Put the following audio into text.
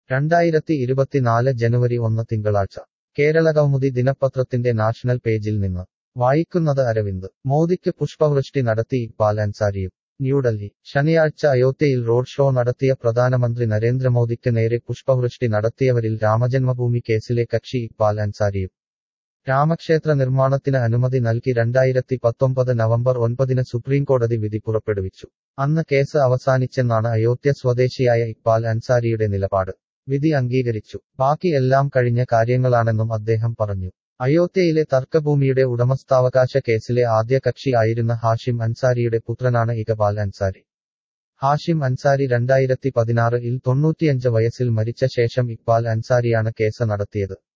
രണ്ടായിരത്തി ഇരുപത്തിനാല് ജനുവരി ഒന്ന് തിങ്കളാഴ്ച കേരളകൗമുദി ദിനപത്രത്തിന്റെ നാഷണൽ പേജിൽ നിന്ന് വായിക്കുന്നത് അരവിന്ദ് മോദിക്ക് പുഷ്പവൃഷ്ടി നടത്തി ഇക്ബാൽ അൻസാരിയും ന്യൂഡൽഹി ശനിയാഴ്ച അയോധ്യയിൽ റോഡ് ഷോ നടത്തിയ പ്രധാനമന്ത്രി നരേന്ദ്രമോദിക്ക് നേരെ പുഷ്പവൃഷ്ടി നടത്തിയവരിൽ രാമജന്മഭൂമി കേസിലെ കക്ഷി ഇക്ബാൽ അൻസാരിയും രാമക്ഷേത്ര നിർമ്മാണത്തിന് അനുമതി നൽകി രണ്ടായിരത്തി പത്തൊമ്പത് നവംബർ ഒൻപതിന് സുപ്രീംകോടതി വിധി പുറപ്പെടുവിച്ചു അന്ന് കേസ് അവസാനിച്ചെന്നാണ് അയോധ്യ സ്വദേശിയായ ഇക്ബാൽ അൻസാരിയുടെ നിലപാട് വിധി അംഗീകരിച്ചു ബാക്കി എല്ലാം കഴിഞ്ഞ കാര്യങ്ങളാണെന്നും അദ്ദേഹം പറഞ്ഞു അയോധ്യയിലെ തർക്കഭൂമിയുടെ ഉടമസ്ഥാവകാശ കേസിലെ ആദ്യ കക്ഷി ആയിരുന്ന ഹാഷിം അൻസാരിയുടെ പുത്രനാണ് ഇകബാൽ അൻസാരി ഹാഷിം അൻസാരി രണ്ടായിരത്തി പതിനാറിൽ തൊണ്ണൂറ്റിയഞ്ച് വയസ്സിൽ മരിച്ച ശേഷം ഇക്ബാൽ അൻസാരിയാണ് കേസ് നടത്തിയത്